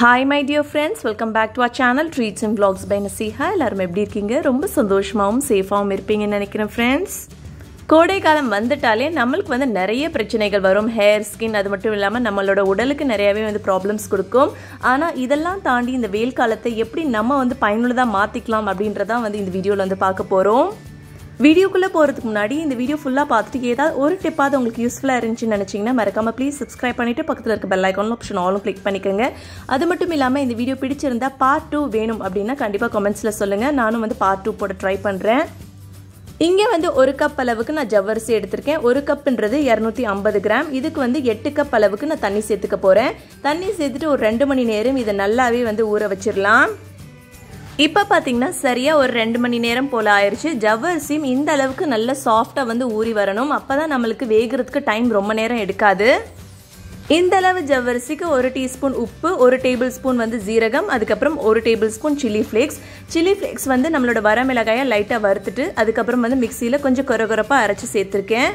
hi my dear friends welcome back to our channel treats and vlogs by Naseeha எல்லாரும் எப்படி இருக்கீங்க ரொம்ப சந்தோஷமாகவும் சேஃபாகவும் இருப்பீங்கன்னு நினைக்கிறேன் ஃப்ரெண்ட்ஸ் கோடை காலம் வந்துட்டாலே நம்மளுக்கு வந்து நிறைய பிரச்சனைகள் வரும் ஹேர் ஸ்கின் அது மட்டும் இல்லாமல் நம்மளோட உடலுக்கு நிறையவே வந்து ப்ராப்ளம்ஸ் கொடுக்கும் ஆனால் இதெல்லாம் தாண்டி இந்த வெயில் காலத்தை எப்படி நம்ம வந்து பயனுள்ளதாக மாற்றிக்கலாம் அப்படின்றதான் வந்து இந்த வீடியோவில் வந்து பார்க்க போகிறோம் வீடியோக்குள்ளே போகிறதுக்கு முன்னாடி இந்த வீடியோ ஃபுல்லாக பார்த்துட்டு ஏதாவது ஒரு டிப்பாவது உங்களுக்கு யூஸ்ஃபுல்லாக இருந்துச்சுன்னு நினச்சிங்கன்னா மறக்காம ப்ளீஸ் சப்ஸ்கிரைப் பண்ணிவிட்டு பக்கத்தில் இருக்க பெல் ஐக்கான் ஆப்ஷன் ஆலும் கிளிக் பண்ணிக்கோங்க அது மட்டும் இல்லாமல் இந்த வீடியோ பிடிச்சிருந்தா பார்ட் டூ வேணும் அப்படின்னா கண்டிப்பாக கமெண்ட்ஸில் சொல்லுங்கள் நானும் வந்து பார்ட் டூ போட ட்ரை பண்ணுறேன் இங்கே வந்து ஒரு கப் அளவுக்கு நான் ஜவ்வரிசி எடுத்திருக்கேன் ஒரு கப்புன்றது இரநூத்தி ஐம்பது கிராம் இதுக்கு வந்து எட்டு கப் அளவுக்கு நான் தண்ணி சேர்த்துக்க போகிறேன் தண்ணி சேர்த்துட்டு ஒரு ரெண்டு மணி நேரம் இதை நல்லாவே வந்து ஊற வச்சிடலாம் இப்போ பார்த்தீங்கன்னா சரியாக ஒரு ரெண்டு மணி நேரம் போல் ஆயிடுச்சு ஜவ்வரிசியும் இந்த அளவுக்கு நல்ல சாஃப்டாக வந்து ஊறி வரணும் அப்போ தான் நம்மளுக்கு வேகிறதுக்கு டைம் ரொம்ப நேரம் எடுக்காது இந்த அளவு ஜவ்வரிசிக்கு ஒரு டீஸ்பூன் உப்பு ஒரு டேபிள் ஸ்பூன் வந்து ஜீரகம் அதுக்கப்புறம் ஒரு tablespoon chilli flakes chilli flakes வந்து நம்மளோட வரமிளகாயை லைட்டாக வறுத்துட்டு அதுக்கப்புறம் வந்து மிக்சியில் கொஞ்சம் கொரகொரப்பாக அரைச்சி சேர்த்துருக்கேன்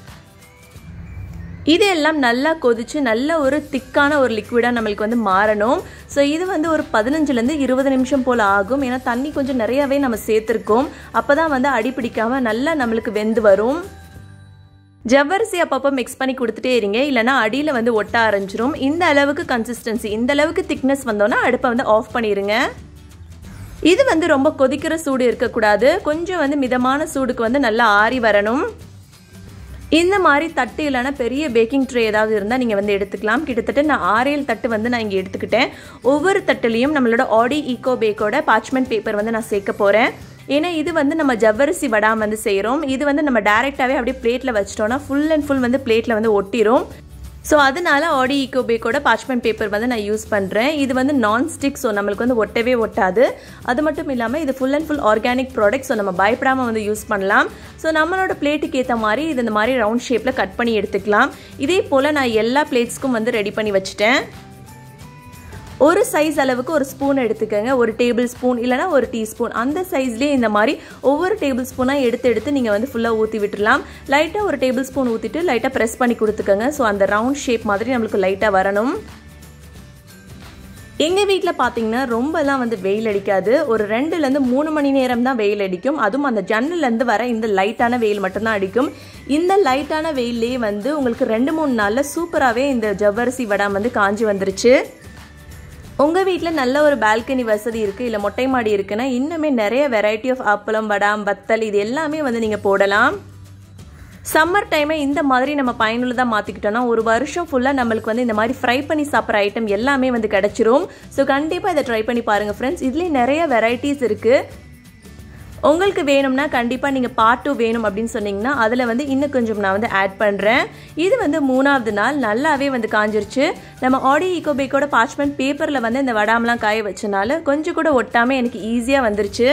இது எல்லாம் நல்லா கொதிச்சு நல்ல ஒரு திக்கான ஒரு லிக்விடாக நம்மளுக்கு வந்து மாறணும் ஸோ இது வந்து ஒரு பதினஞ்சுலேருந்து இருபது நிமிஷம் போல் ஆகும் ஏன்னா தண்ணி கொஞ்சம் நிறையாவே நம்ம சேர்த்துருக்கோம் அப்போ தான் வந்து அடி பிடிக்காமல் நல்லா நம்மளுக்கு வெந்து வரும் ஜவ்வரிசி அப்பப்போ மிக்ஸ் பண்ணி கொடுத்துட்டே இருங்க இல்லைனா அடியில் வந்து ஒட்ட ஆரம்பிச்சிரும் இந்த அளவுக்கு கன்சிஸ்டன்சி இந்த அளவுக்கு திக்னஸ் வந்தோன்னா அடுப்பை வந்து ஆஃப் பண்ணிடுங்க இது வந்து ரொம்ப கொதிக்கிற சூடு இருக்கக்கூடாது கொஞ்சம் வந்து மிதமான சூடுக்கு வந்து நல்லா ஆறி வரணும் இந்த மாதிரி தட்டு இல்லைனா பெரிய பேக்கிங் ட்ரே ஏதாவது இருந்தால் நீங்கள் வந்து எடுத்துக்கலாம் கிட்டத்தட்ட நான் ஆறேழு தட்டு வந்து நான் இங்கே எடுத்துக்கிட்டேன் ஒவ்வொரு தட்டுலேயும் நம்மளோட ஆடி ஈகோ பேக்கோட பாச்மெண்ட் பேப்பர் வந்து நான் சேர்க்க போகிறேன் ஏன்னா இது வந்து நம்ம ஜவ்வரிசி வடாம் வந்து செய்கிறோம் இது வந்து நம்ம டேரெக்டாகவே அப்படியே பிளேட்டில் வச்சிட்டோம்னா ஃபுல் அண்ட் ஃபுல் வந்து பிளேட்டில் வந்து ஒட்டிரும் ஸோ அதனால ஆடி ஈகோ பேக்கோட பாச்மெண்ட் பேப்பர் வந்து நான் யூஸ் பண்ணுறேன் இது வந்து நான் ஸ்டிக் ஸோ நம்மளுக்கு வந்து ஒட்டவே ஒட்டாது அது மட்டும் இல்லாமல் இது full and full organic product so நம்ம பயப்படாமல் வந்து யூஸ் பண்ணலாம் ஸோ நம்மளோட பிளேட்டுக்கு ஏற்ற மாதிரி இது இந்த மாதிரி ரவுண்ட் ஷேப்பில் கட் பண்ணி எடுத்துக்கலாம் இதே போல் நான் எல்லா பிளேட்ஸ்க்கும் வந்து ரெடி பண்ணி வச்சுட்டேன் ஒரு சைஸ் அளவுக்கு ஒரு ஸ்பூன் எடுத்துக்கோங்க ஒரு டேபிள் ஸ்பூன் இல்லைனா ஒரு டீஸ்பூன் அந்த சைஸ்லேயே இந்த மாதிரி ஒவ்வொரு டேபிள் ஸ்பூனாக எடுத்து எடுத்து நீங்கள் வந்து ஃபுல்லாக ஊற்றி விட்டுடலாம் லைட்டாக ஒரு டேபிள் ஸ்பூன் ஊற்றிட்டு லைட்டாக ப்ரெஸ் பண்ணி கொடுத்துக்கோங்க ஸோ அந்த ரவுண்ட் ஷேப் மாதிரி நம்மளுக்கு லைட்டாக வரணும் எங்கள் வீட்டில் பார்த்தீங்கன்னா ரொம்பலாம் வந்து வெயில் அடிக்காது ஒரு ரெண்டுலேருந்து மூணு மணி நேரம் தான் வெயில் அடிக்கும் அதுவும் அந்த ஜன்னல்லேருந்து வர இந்த லைட்டான வெயில் மட்டும்தான் அடிக்கும் இந்த லைட்டான வெயிலே வந்து உங்களுக்கு ரெண்டு மூணு நாளில் சூப்பராகவே இந்த ஜவ்வரிசி வடாம் வந்து காஞ்சி வந்துருச்சு உங்கள் வீட்டில் நல்ல ஒரு பால்கனி வசதி இருக்குது இல்லை மொட்டை மாடி இருக்குன்னா இன்னுமே நிறைய வெரைட்டி ஆஃப் அப்பளம் வடாம் வத்தல் இது எல்லாமே வந்து நீங்கள் போடலாம் சம்மர் டைமை இந்த மாதிரி நம்ம பயனுள்ளதாக மாற்றிக்கிட்டோம்னா ஒரு வருஷம் ஃபுல்லாக நம்மளுக்கு வந்து இந்த மாதிரி ஃப்ரை பண்ணி சாப்பிட்ற ஐட்டம் எல்லாமே வந்து கிடச்சிரும் ஸோ கண்டிப்பாக இதை ட்ரை பண்ணி பாருங்கள் ஃப்ரெண்ட்ஸ் இதுலேயே நிறைய வெரைட்டிஸ் இருக்குது உங்களுக்கு வேணும்னா கண்டிப்பாக நீங்கள் பார்ட் டூ வேணும் அப்படின்னு சொன்னீங்கன்னா அதில் வந்து இன்னும் கொஞ்சம் நான் வந்து ஆட் பண்ணுறேன் இது வந்து மூணாவது நாள் நல்லாவே வந்து காஞ்சிருச்சு நம்ம ஆடி ஈகோபேக்கோட பாச்மெண்ட் பேப்பரில் வந்து இந்த வடாமலாம் காய வச்சனால கொஞ்சம் கூட ஒட்டாமல் எனக்கு ஈஸியாக வந்துருச்சு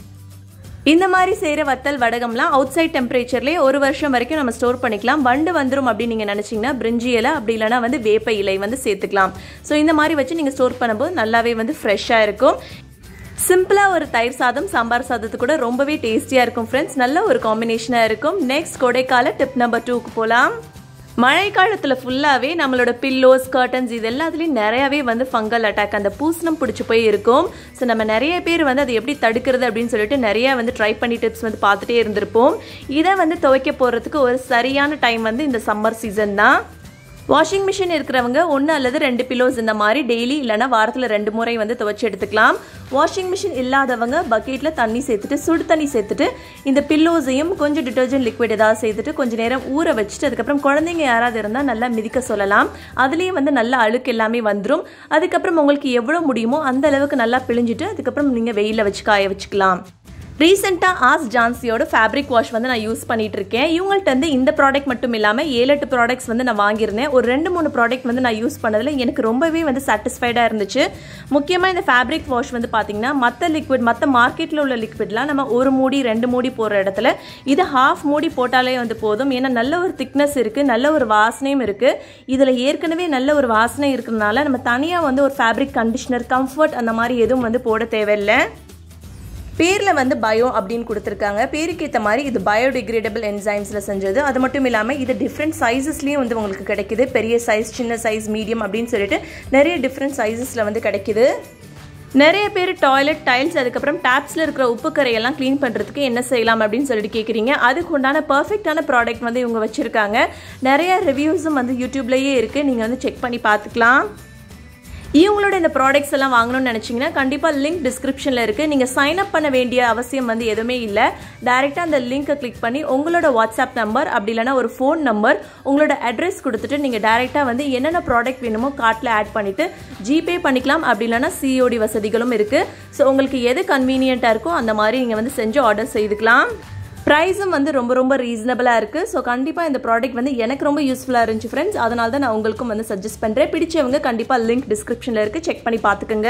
இந்த மாதிரி செய்கிற வத்தல் வடகம்லாம் அவுட் சைட் டெம்பரேச்சர்லேயே ஒரு வருஷம் வரைக்கும் நம்ம ஸ்டோர் பண்ணிக்கலாம் வண்டு வந்துடும் அப்படின்னு நீங்கள் நினச்சிங்கன்னா பிரிஞ்சி இலை அப்படி இல்லைனா வந்து வேப்ப இலை வந்து சேர்த்துக்கலாம் ஸோ இந்த மாதிரி வச்சு நீங்கள் ஸ்டோர் பண்ணும்போது நல்லாவே வந்து ஃப்ரெஷ்ஷாக இருக்கும் சிம்பிளாக ஒரு தயிர் சாதம் சாம்பார் சாதத்து கூட ரொம்பவே டேஸ்டியாக இருக்கும் ஃப்ரெண்ட்ஸ் நல்ல ஒரு காம்பினேஷனாக இருக்கும் நெக்ஸ்ட் கொடைக்கால டிப் நம்பர் டூக்கு போகலாம் மழை காலத்தில் ஃபுல்லாகவே நம்மளோட பில்லோஸ் கர்டன்ஸ் இது எல்லாத்துலேயும் நிறையாவே வந்து ஃபங்கல் அட்டாக் அந்த பூசணம் பிடிச்சி போய் இருக்கும் ஸோ நம்ம நிறைய பேர் வந்து அதை எப்படி தடுக்கிறது அப்படின்னு சொல்லிட்டு நிறைய வந்து ட்ரை பண்ணி டிப்ஸ் வந்து பார்த்துட்டே இருந்திருப்போம் இதை வந்து துவைக்க போகிறதுக்கு ஒரு சரியான டைம் வந்து இந்த சம்மர் சீசன் தான் வாஷிங் மிஷின் இருக்கிறவங்க ஒன்று அல்லது ரெண்டு பிலோஸ் இந்த மாதிரி டெய்லி இல்லைனா வாரத்தில் ரெண்டு முறை வந்து துவைச்சி எடுத்துக்கலாம் வாஷிங் மிஷின் இல்லாதவங்க பக்கெட்டில் தண்ணி சேர்த்துட்டு சுடு தண்ணி சேர்த்துட்டு இந்த பில்லோஸையும் கொஞ்சம் டிட்டர்ஜென்ட் லிக்விட் ஏதாவது சேர்த்துட்டு கொஞ்சம் நேரம் ஊற வச்சுட்டு அதுக்கப்புறம் குழந்தைங்க யாராவது இருந்தால் நல்லா மிதிக்க சொல்லலாம் அதுலேயும் வந்து நல்ல அழுக்கு எல்லாமே வந்துடும் அதுக்கப்புறம் உங்களுக்கு எவ்வளோ முடியுமோ அந்த அளவுக்கு நல்லா பிழிஞ்சிட்டு அதுக்கப்புறம் நீங்கள் வெயிலில் வச்சு காய வச்சுக்கலாம் ரீசெண்டாக ஆஸ் ஜான்சியோட ஃபேப்ரிக் வாஷ் வந்து நான் யூஸ் பண்ணிட்டு இருக்கேன் இவங்கள்ட்ட வந்து இந்த ப்ராடக்ட் மட்டும் இல்லாமல் ஏழு எட்டு ப்ராடக்ட்ஸ் வந்து நான் வாங்கியிருந்தேன் ஒரு ரெண்டு மூணு ப்ராடக்ட் வந்து நான் யூஸ் பண்ணதில் எனக்கு ரொம்பவே வந்து சாட்டிஸ்ஃபைடாக இருந்துச்சு முக்கியமாக இந்த ஃபேப்ரிக் வாஷ் வந்து பார்த்தீங்கன்னா மற்ற லிக்விட் மற்ற மார்க்கெட்டில் உள்ள லிக்விட்லாம் நம்ம ஒரு மூடி ரெண்டு மூடி போடுற இடத்துல இது ஹாஃப் மூடி போட்டாலே வந்து போதும் ஏன்னா நல்ல ஒரு திக்னஸ் இருக்குது நல்ல ஒரு வாசனையும் இருக்குது இதில் ஏற்கனவே நல்ல ஒரு வாசனை இருக்கிறதுனால நம்ம தனியாக வந்து ஒரு ஃபேப்ரிக் கண்டிஷனர் கம்ஃபர்ட் அந்த மாதிரி எதுவும் வந்து போட தேவையில்லை பேரில் வந்து பயோ அப்படின்னு கொடுத்துருக்காங்க பேருக்கு ஏற்ற மாதிரி இது பயோடிகிரேடபிள் என்சைம்ஸில் செஞ்சது அது மட்டும் இல்லாமல் இது டிஃப்ரெண்ட் சைஸஸ்லேயும் வந்து உங்களுக்கு கிடைக்குது பெரிய சைஸ் சின்ன சைஸ் மீடியம் அப்படின்னு சொல்லிட்டு நிறைய டிஃப்ரெண்ட் சைஸஸில் வந்து கிடைக்குது நிறைய பேர் டாய்லெட் டைல்ஸ் அதுக்கப்புறம் டேப்ஸில் இருக்கிற உப்பு கரையெல்லாம் க்ளீன் பண்ணுறதுக்கு என்ன செய்யலாம் அப்படின்னு சொல்லிட்டு கேட்குறீங்க அதுக்கு உண்டான பர்ஃபெக்டான ப்ராடக்ட் வந்து இவங்க வச்சுருக்காங்க நிறைய ரிவ்யூஸும் வந்து யூடியூப்லேயே இருக்குது நீங்கள் வந்து செக் பண்ணி பார்த்துக்கலாம் இவங்களோட இந்த ப்ராடக்ட்ஸ் எல்லாம் வாங்கணும்னு நினச்சிங்கன்னா கண்டிப்பாக லிங்க் டிஸ்கிரிப்ஷனில் இருக்குது நீங்கள் சைன் அப் பண்ண வேண்டிய அவசியம் வந்து எதுவுமே இல்லை டேரெக்டாக அந்த லிங்க்கை கிளிக் பண்ணி உங்களோட வாட்ஸ்அப் நம்பர் அப்படி இல்லைனா ஒரு ஃபோன் நம்பர் உங்களோட அட்ரஸ் கொடுத்துட்டு நீங்கள் டேரெக்டாக வந்து என்னென்ன ப்ராடக்ட் வேணுமோ கார்ட்டில் ஆட் பண்ணிவிட்டு ஜிபே பண்ணிக்கலாம் அப்படி இல்லைனா சிஓடி வசதிகளும் இருக்குது ஸோ உங்களுக்கு எது கன்வீனியண்ட்டாக இருக்கோ அந்த மாதிரி நீங்கள் வந்து செஞ்சு ஆர்டர் செய்துக்கலாம் ப்ரைஸும் வந்து ரொம்ப ரொம்ப ரீசனபிளாக இருக்குது ஸோ கண்டிப்பாக இந்த ப்ராடக்ட் வந்து எனக்கு ரொம்ப யூஸ்ஃபுல்லாக இருந்துச்சு ஃப்ரெண்ட்ஸ் அதனால தான் நான் உங்களுக்கும் வந்து சஜஸ்ட் பண்ணுறேன் பிடிச்சவங்க கண்டிப்பாக லிங்க் டிஸ்கிரிப்ஷனில் இருக்குது செக் பண்ணி பார்த்துக்குங்க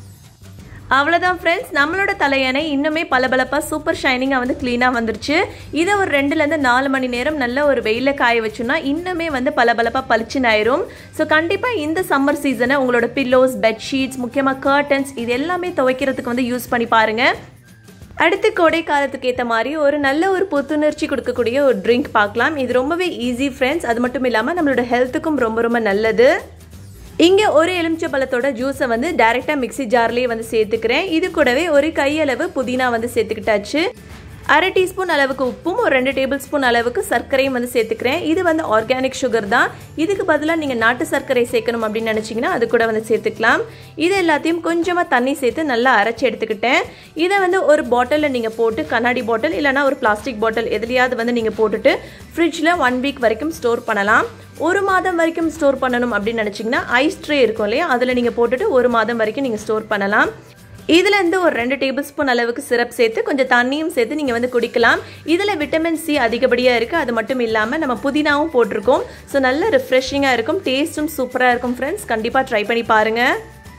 அவ்வளோதான் ஃப்ரெண்ட்ஸ் நம்மளோட தலையணை இன்னுமே பளபளப்பாக சூப்பர் ஷைனிங்காக வந்து க்ளீனாக வந்துருச்சு இதை ஒரு ரெண்டுலேருந்து நாலு மணி நேரம் நல்ல ஒரு வெயிலில் காய வச்சோன்னா இன்னுமே வந்து பளபளப்பாக பளிச்சுன்னு ஆயிரும் ஸோ கண்டிப்பாக இந்த சம்மர் சீசனை உங்களோட பில்லோஸ் பெட்ஷீட்ஸ் முக்கியமாக கர்டன்ஸ் இது எல்லாமே துவைக்கிறதுக்கு வந்து யூஸ் பண்ணி பாருங்கள் அடுத்து கோடை காலத்துக்கு ஏற்ற மாதிரி ஒரு நல்ல ஒரு புத்துணர்ச்சி கொடுக்கக்கூடிய ஒரு ட்ரிங்க் பார்க்கலாம் இது ரொம்பவே ஈஸி ஃப்ரெண்ட்ஸ் அது மட்டும் இல்லாமல் நம்மளோட ஹெல்த்துக்கும் ரொம்ப ரொம்ப நல்லது இங்கே ஒரு எலுமிச்சை பழத்தோட ஜூஸை வந்து டைரெக்டாக மிக்சி ஜார்லேயே வந்து சேர்த்துக்கிறேன் இது கூடவே ஒரு கையளவு புதினா வந்து சேர்த்துக்கிட்டாச்சு அரை டீஸ்பூன் அளவுக்கு உப்பும் ஒரு ரெண்டு டேபிள் ஸ்பூன் அளவுக்கு சர்க்கரையும் வந்து சேர்த்துக்கிறேன் இது வந்து ஆர்கானிக் சுகர் தான் இதுக்கு பதிலாக நீங்கள் நாட்டு சர்க்கரை சேர்க்கணும் அப்படின்னு நினச்சிங்கன்னா அது கூட வந்து சேர்த்துக்கலாம் இது எல்லாத்தையும் கொஞ்சமாக தண்ணி சேர்த்து நல்லா அரைச்சி எடுத்துக்கிட்டேன் இதை வந்து ஒரு பாட்டிலில் நீங்கள் போட்டு கண்ணாடி பாட்டில் இல்லைனா ஒரு பிளாஸ்டிக் பாட்டில் எதுலையாவது வந்து நீங்கள் போட்டுட்டு ஃப்ரிட்ஜில் ஒன் வீக் வரைக்கும் ஸ்டோர் பண்ணலாம் ஒரு மாதம் வரைக்கும் ஸ்டோர் பண்ணணும் அப்படின்னு நினச்சிங்கன்னா ஐஸ் ட்ரே இருக்கும் இல்லையா அதில் நீங்கள் போட்டுட்டு ஒரு மாதம் வரைக்கும் நீங்கள் ஸ்டோர் பண்ணலாம் இதில் இருந்து ஒரு ரெண்டு டேபிள் ஸ்பூன் அளவுக்கு சிரப் சேர்த்து கொஞ்சம் தண்ணியும் சேர்த்து நீங்கள் வந்து குடிக்கலாம் இதில் விட்டமின் சி அதிகப்படியாக இருக்குது அது மட்டும் இல்லாமல் நம்ம புதினாவும் போட்டிருக்கோம் ஸோ நல்ல ரிஃப்ரெஷிங்காக இருக்கும் டேஸ்ட்டும் சூப்பராக இருக்கும் ஃப்ரெண்ட்ஸ் கண்டிப்பாக ட்ரை பண்ணி பாருங்கள்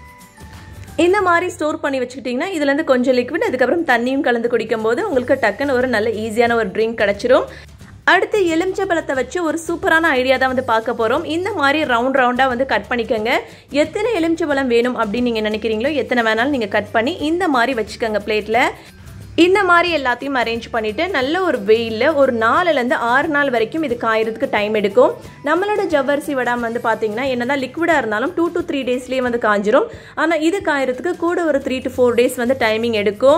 இந்த மாதிரி ஸ்டோர் பண்ணி வச்சுக்கிட்டிங்கன்னா இதுலேருந்து கொஞ்சம் லிக்விட் அதுக்கப்புறம் தண்ணியும் கலந்து குடிக்கும்போது உங்களுக்கு டக்குன்னு ஒரு நல்ல ஈஸியான ஒரு ட்ரிங்க் கிடச்சிரும் அடுத்து எலுமிச்சை பழத்தை வச்சு ஒரு சூப்பரான ஐடியா தான் வந்து பார்க்க போகிறோம் இந்த மாதிரி ரவுண்ட் ரவுண்டாக வந்து கட் பண்ணிக்கோங்க எத்தனை எலுமிச்சை பழம் வேணும் அப்படின்னு நீங்கள் நினைக்கிறீங்களோ எத்தனை வேணாலும் நீங்கள் கட் பண்ணி இந்த மாதிரி வச்சுக்கோங்க பிளேட்டில் இந்த மாதிரி எல்லாத்தையும் அரேஞ்ச் பண்ணிவிட்டு நல்ல ஒரு வெயிலில் ஒரு நாலுலேருந்து ஆறு நாள் வரைக்கும் இது காயறதுக்கு டைம் எடுக்கும் நம்மளோட ஜவ்வரிசி வடாம் வந்து பார்த்தீங்கன்னா என்னதான் லிக்விடாக இருந்தாலும் டூ டு த்ரீ டேஸ்லேயே வந்து காஞ்சிரும் ஆனால் இது காயறதுக்கு கூட ஒரு த்ரீ டு ஃபோர் டேஸ் வந்து டைமிங் எடுக்கும்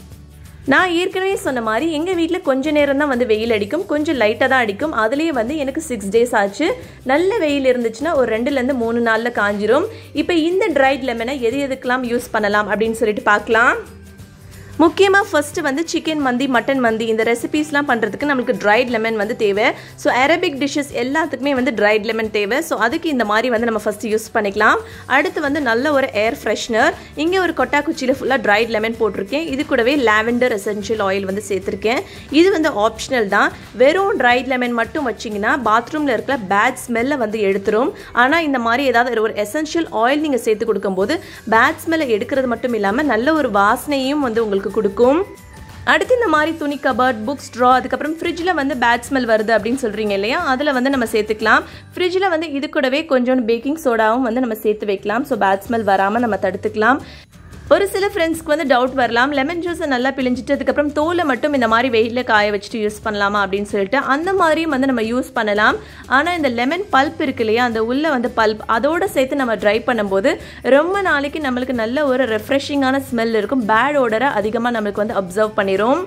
நான் ஏற்கனவே சொன்ன மாதிரி எங்கள் வீட்டில் கொஞ்ச நேரம் தான் வந்து வெயில் அடிக்கும் கொஞ்சம் லைட்டாக தான் அடிக்கும் அதுலேயே வந்து எனக்கு சிக்ஸ் டேஸ் ஆச்சு நல்ல வெயில் இருந்துச்சுன்னா ஒரு ரெண்டுலேருந்து மூணு நாளில் காஞ்சிரும் இப்போ இந்த ட்ரைட் லெமனை எது எதுக்கெல்லாம் யூஸ் பண்ணலாம் அப்படின்னு சொல்லிட்டு பார்க்கலாம் முக்கியமாக ஃபஸ்ட்டு வந்து சிக்கன் மந்தி மட்டன் மந்தி இந்த ரெசிபீஸ்லாம் பண்ணுறதுக்கு நம்மளுக்கு ட்ரைட் லெமன் வந்து தேவை ஸோ அரபிக் டிஷ்ஷஸ் எல்லாத்துக்குமே வந்து ட்ரைட் லெமன் தேவை ஸோ அதுக்கு இந்த மாதிரி வந்து நம்ம ஃபஸ்ட்டு யூஸ் பண்ணிக்கலாம் அடுத்து வந்து நல்ல ஒரு ஏர் ஃப்ரெஷ்னர் இங்கே ஒரு கொட்டாக்குச்சியில் ஃபுல்லாக ட்ரைட் லெமன் போட்டிருக்கேன் இது கூடவே லாவெண்டர் எசென்ஷியல் ஆயில் வந்து சேர்த்துருக்கேன் இது வந்து ஆப்ஷனல் தான் வெறும் ட்ரைட் லெமன் மட்டும் வச்சிங்கன்னா பாத்ரூமில் இருக்கிற பேட் ஸ்மெல்லை வந்து எடுத்துரும் ஆனால் இந்த மாதிரி ஏதாவது ஒரு எசென்ஷியல் ஆயில் நீங்கள் சேர்த்து கொடுக்கும்போது பேட் ஸ்மெல்லை எடுக்கிறது மட்டும் இல்லாமல் நல்ல ஒரு வாசனையும் வந்து உங்களுக்கு கொடுக்கும் அடுத்து இந்த மாதிரி துணி கபர்ட் புக்ஸ் ட்ரா அதுக்கப்புறம் ஃப்ரிட்ஜில் வந்து பேட் ஸ்மெல் வருது அப்படின்னு சொல்கிறீங்க இல்லையா அதில் வந்து நம்ம சேர்த்துக்கலாம் ஃப்ரிட்ஜில் வந்து இது கூடவே கொஞ்சோண்டு பேக்கிங் சோடாவும் வந்து நம்ம சேர்த்து வைக்கலாம் ஸோ பேட் ஸ்மெல் வராமல் நம்ம தடுத்துக்கலாம் ஒரு சில ஃப்ரெண்ட்ஸ்க்கு வந்து டவுட் வரலாம் லெமன் ஜூஸை நல்லா பிழிஞ்சிட்டு அதுக்கப்புறம் தோலை மட்டும் இந்த மாதிரி வெயிலில் காய வச்சுட்டு யூஸ் பண்ணலாமா அப்படின்னு சொல்லிட்டு அந்த மாதிரியும் வந்து நம்ம யூஸ் பண்ணலாம் ஆனால் இந்த லெமன் பல்ப் இருக்கு இல்லையா அந்த உள்ள வந்து பல்ப் அதோட சேர்த்து நம்ம ட்ரை பண்ணும்போது ரொம்ப நாளைக்கு நம்மளுக்கு நல்ல ஒரு ரெஃப்ரெஷிங்கான ஸ்மெல் இருக்கும் பேட் ஓடரை அதிகமாக நம்மளுக்கு வந்து அப்சர்வ் பண்ணிடும்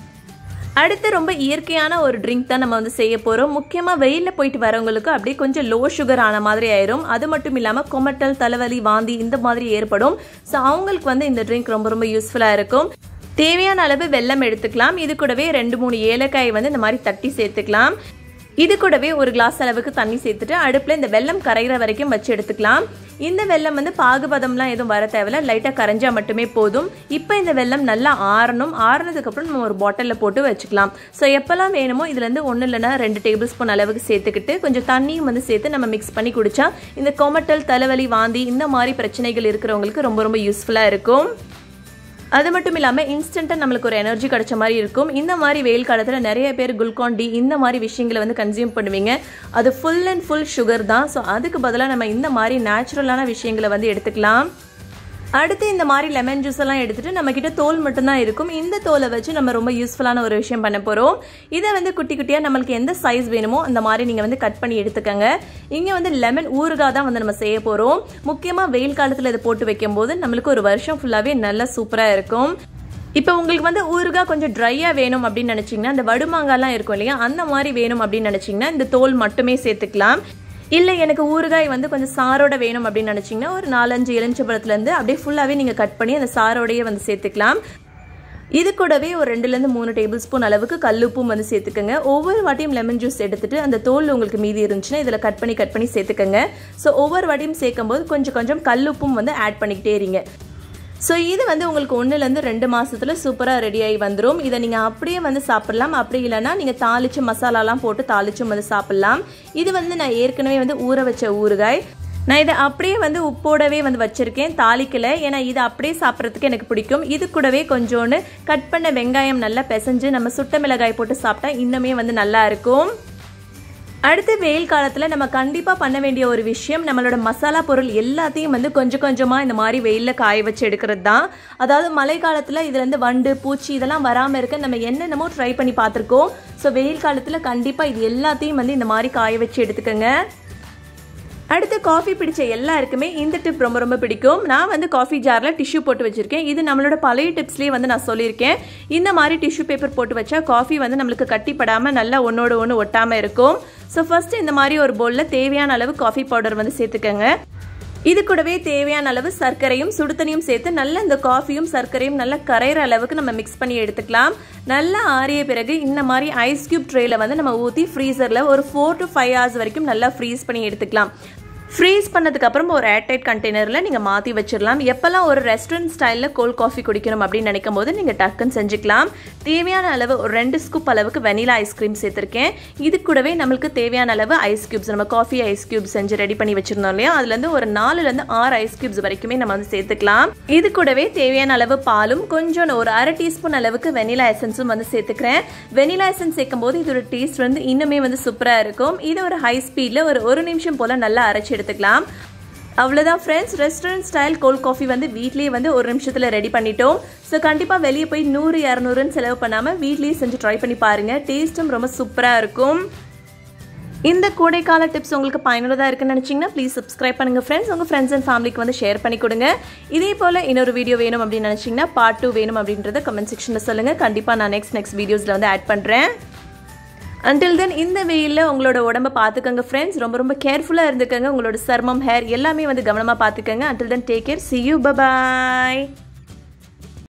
அடுத்து ரொம்ப இயற்கையான ஒரு ட்ரிங்க் தான் நம்ம வந்து செய்ய போகிறோம் முக்கியமாக வெயிலில் போயிட்டு வரவங்களுக்கு அப்படியே கொஞ்சம் லோ சுகர் ஆன மாதிரி ஆயிரும் அது மட்டும் இல்லாமல் கொமட்டல் தலைவலி வாந்தி இந்த மாதிரி ஏற்படும் ஸோ அவங்களுக்கு வந்து இந்த ட்ரிங்க் ரொம்ப ரொம்ப யூஸ்ஃபுல்லாக இருக்கும் தேவையான அளவு வெல்லம் எடுத்துக்கலாம் இது கூடவே ரெண்டு மூணு ஏலக்காய் வந்து இந்த மாதிரி தட்டி சேர்த்துக்கலாம் இது கூடவே ஒரு கிளாஸ் அளவுக்கு தண்ணி சேர்த்துட்டு அடுப்பில் இந்த வெல்லம் கரைகிற வரைக்கும் வச்சு எடுத்துக்கலாம் இந்த வெல்லம் வந்து பாகுபதம்லாம் எதுவும் வர தேவையில்ல லைட்டாக கரைஞ்சா மட்டுமே போதும் இப்போ இந்த வெல்லம் நல்லா ஆறணும் ஆறுனதுக்கப்புறம் நம்ம ஒரு பாட்டிலில் போட்டு வச்சுக்கலாம் ஸோ எப்போல்லாம் வேணுமோ இதுலேருந்து ஒன்றும் இல்லைனா ரெண்டு டேபிள் ஸ்பூன் அளவுக்கு சேர்த்துக்கிட்டு கொஞ்சம் தண்ணியும் வந்து சேர்த்து நம்ம மிக்ஸ் பண்ணி குடித்தா இந்த கொமட்டல் தலைவலி வாந்தி இந்த மாதிரி பிரச்சனைகள் இருக்கிறவங்களுக்கு ரொம்ப ரொம்ப யூஸ்ஃபுல்லாக இருக்கும் அது மட்டும் இல்லாமல் இன்ஸ்டண்ட்டாக நம்மளுக்கு ஒரு எனர்ஜி கிடைச்ச மாதிரி இருக்கும் இந்த மாதிரி வெயில் காலத்தில் நிறைய பேர் குல்கான் டி இந்த மாதிரி விஷயங்களை வந்து கன்சியூம் பண்ணுவீங்க அது ஃபுல் அண்ட் ஃபுல் சுகர் தான் ஸோ அதுக்கு பதிலாக நம்ம இந்த மாதிரி நேச்சுரலான விஷயங்களை வந்து எடுத்துக்கலாம் அடுத்து இந்த மாதிரி லெமன் ஜூஸ் எல்லாம் எடுத்துட்டு நம்ம கிட்ட தோல் மட்டும்தான் இருக்கும் இந்த தோலை வச்சு நம்ம ரொம்ப யூஸ்ஃபுல்லான ஒரு விஷயம் பண்ண போகிறோம் இதை வந்து குட்டி குட்டியாக நம்மளுக்கு எந்த சைஸ் வேணுமோ அந்த மாதிரி நீங்கள் வந்து கட் பண்ணி எடுத்துக்கோங்க இங்கே வந்து லெமன் ஊறுகாய் தான் வந்து நம்ம செய்ய போகிறோம் முக்கியமாக வெயில் காலத்தில் இதை போட்டு வைக்கும்போது நம்மளுக்கு ஒரு வருஷம் ஃபுல்லாகவே நல்லா சூப்பராக இருக்கும் இப்போ உங்களுக்கு வந்து ஊறுகாய் கொஞ்சம் ட்ரையாக வேணும் அப்படின்னு நினச்சிங்கன்னா இந்த வடுமாங்காய்லாம் இருக்கும் இல்லையா அந்த மாதிரி வேணும் அப்படின்னு நினச்சிங்கன்னா இந்த தோல் மட்டுமே சேர்த்துக்கலாம் இல்லை எனக்கு ஊறுகாய் வந்து கொஞ்சம் சாரோட வேணும் அப்படின்னு நினச்சிங்கன்னா ஒரு நாலஞ்சு எலுமிச்சம்பழத்துலேருந்து அப்படியே ஃபுல்லாகவே நீங்கள் கட் பண்ணி அந்த சாரோடையே வந்து சேர்த்துக்கலாம் இது கூடவே ஒரு ரெண்டுலேருந்து மூணு டேபிள் ஸ்பூன் அளவுக்கு கல்லுப்பும் வந்து சேர்த்துக்கோங்க ஒவ்வொரு வாட்டியும் லெமன் ஜூஸ் எடுத்துட்டு அந்த தோல் உங்களுக்கு மீதி இருந்துச்சுன்னா இதில் கட் பண்ணி கட் பண்ணி சேர்த்துக்கோங்க ஸோ ஒவ்வொரு வாட்டியும் சேர்க்கும்போது கொஞ்சம் கொஞ்சம் கல்லுப்பும் வந்து ஆட் பண்ணிக்கிட்டே இருங்க ஸோ இது வந்து உங்களுக்கு ஒன்றுலேருந்து ரெண்டு மாதத்தில் சூப்பராக ரெடி ஆகி வந்துடும் இதை நீங்கள் அப்படியே வந்து சாப்பிட்லாம் அப்படி இல்லைன்னா நீங்கள் தாளித்து மசாலாலாம் போட்டு தாளிச்சும் வந்து சாப்பிட்லாம் இது வந்து நான் ஏற்கனவே வந்து ஊற வச்ச ஊறுகாய் நான் இதை அப்படியே வந்து உப்போடவே வந்து வச்சுருக்கேன் தாளிக்கலை ஏன்னா இதை அப்படியே சாப்பிட்றதுக்கு எனக்கு பிடிக்கும் இது கூடவே கொஞ்சோண்டு கட் பண்ண வெங்காயம் நல்லா பிசைஞ்சு நம்ம சுட்ட மிளகாய் போட்டு சாப்பிட்டா இன்னுமே வந்து நல்லா இருக்கும் அடுத்து வெயில் காலத்தில் நம்ம கண்டிப்பாக பண்ண வேண்டிய ஒரு விஷயம் நம்மளோட மசாலா பொருள் எல்லாத்தையும் வந்து கொஞ்சம் கொஞ்சமாக இந்த மாதிரி வெயிலில் காய வச்சு எடுக்கிறது தான் அதாவது மழை காலத்தில் இதுலேருந்து வண்டு பூச்சி இதெல்லாம் வராமல் இருக்க நம்ம என்னென்னமோ ட்ரை பண்ணி பார்த்துருக்கோம் ஸோ வெயில் காலத்தில் கண்டிப்பாக இது எல்லாத்தையும் வந்து இந்த மாதிரி காய வச்சு எடுத்துக்கோங்க அடுத்து காஃபி பிடிச்ச எல்லாருக்குமே இந்த டிப் ரொம்ப ரொம்ப பிடிக்கும் நான் வந்து காஃபி ஜாரில் டிஷ்யூ போட்டு வச்சுருக்கேன் இது நம்மளோட பழைய டிப்ஸ்லேயே வந்து நான் சொல்லியிருக்கேன் இந்த மாதிரி டிஷ்யூ பேப்பர் போட்டு வச்சா காஃபி வந்து நம்மளுக்கு கட்டிப்படாமல் நல்லா ஒன்றோட ஒன்று ஒட்டாமல் இருக்கும் ஸோ ஃபஸ்ட்டு இந்த மாதிரி ஒரு பவுலில் தேவையான அளவு காஃபி பவுடர் வந்து சேர்த்துக்கோங்க இது கூடவே தேவையான அளவு சர்க்கரையும் சுடுதண்ணியும் சேர்த்து நல்ல இந்த காஃபியும் சர்க்கரையும் நல்லா கரையிற அளவுக்கு நம்ம மிக்ஸ் பண்ணி எடுத்துக்கலாம் நல்லா ஆறிய பிறகு இந்த மாதிரி ஐஸ் கியூப் ட்ரேல வந்து நம்ம ஊற்றி ஃப்ரீசரில் ஒரு ஃபோர் டு ஃபைவ் ஹவர்ஸ் வரைக்கும் நல்லா ஃப்ரீஸ் பண்ணி எடுத்துக்கலாம் ஃப்ரீஸ் பண்ணதுக்கப்புறம் ஒரு ஏர்டைட் கண்டெய்னரில் நீங்கள் மாற்றி வச்சிடலாம் எப்போல்லாம் ஒரு ரெஸ்டாரண்ட் ஸ்டைலில் கோல்ட் காஃபி குடிக்கணும் அப்படின்னு நினைக்கும் போது நீங்கள் டக்குன்னு செஞ்சுக்கலாம் தேவையான அளவு ஒரு ரெண்டு ஸ்கூப் அளவுக்கு வெனிலா ஐஸ்கிரீம் சேர்த்துருக்கேன் இது கூடவே நம்மளுக்கு தேவையான அளவு ஐஸ் கியூப்ஸ் நம்ம காஃபி ஐஸ் கியூப்ஸ் செஞ்சு ரெடி பண்ணி வச்சிருந்தோம் இல்லையா அதுலேருந்து ஒரு நாலுலேருந்து ஆறு ஐஸ் கியூப்ஸ் வரைக்குமே நம்ம வந்து சேர்த்துக்கலாம் இது கூடவே தேவையான அளவு பாலும் கொஞ்சம் ஒரு அரை டீஸ்பூன் அளவுக்கு வெனிலா எசன்ஸும் வந்து சேர்த்துக்கிறேன் வெனிலா எசன்ஸ் சேர்க்கும் போது இதோட டேஸ்ட் வந்து இன்னுமே வந்து சூப்பராக இருக்கும் இது ஒரு ஹை ஸ்பீடில் ஒரு ஒரு நிமிஷம் போல் நல்லா அரைச்சி எடுத்துக்கலாம் அவ்வளோதான் friends restaurant style cold coffee வந்து வீட்லேயே வந்து ஒரு நிமிஷத்தில் ரெடி பண்ணிட்டோம் ஸோ கண்டிப்பாக வெளியே போய் நூறு இரநூறுன்னு செலவு பண்ணாமல் வீட்லேயே செஞ்சு ட்ரை பண்ணி பாருங்கள் டேஸ்ட்டும் ரொம்ப சூப்பராக இருக்கும் இந்த கோடைக்கால டிப்ஸ் உங்களுக்கு பயனுள்ளதாக இருக்குன்னு நினச்சிங்கன்னா ப்ளீஸ் சப்ஸ்கிரைப் பண்ணுங்கள் ஃப்ரெண்ட்ஸ் உங்கள் ஃப்ரெண்ட்ஸ் அண்ட் ஃபேமிலிக்கு வந்து ஷேர் பண்ணி கொடுங்க இதே போல் இன்னொரு வீடியோ வேணும் அப்படின்னு நினச்சிங்கன்னா பார்ட் டூ வேணும் அப்படின்றத கமெண்ட் செக்ஷனில் சொல்லுங்கள் கண்டிப்பாக நான் நெக்ஸ்ட் நெக்ஸ்ட் வீடியோஸில் வந்து ஆட் பண்ணுறேன் அன்டில் தென் இந்த வெயிலில் உங்களோட உடம்ப பார்த்துக்கோங்க ஃப்ரெண்ட்ஸ் ரொம்ப ரொம்ப கேர்ஃபுல்லாக இருந்துக்கோங்க உங்களோட சர்மம் ஹேர் எல்லாமே வந்து கவனமாக பார்த்துக்கோங்க until then take care see you bye bye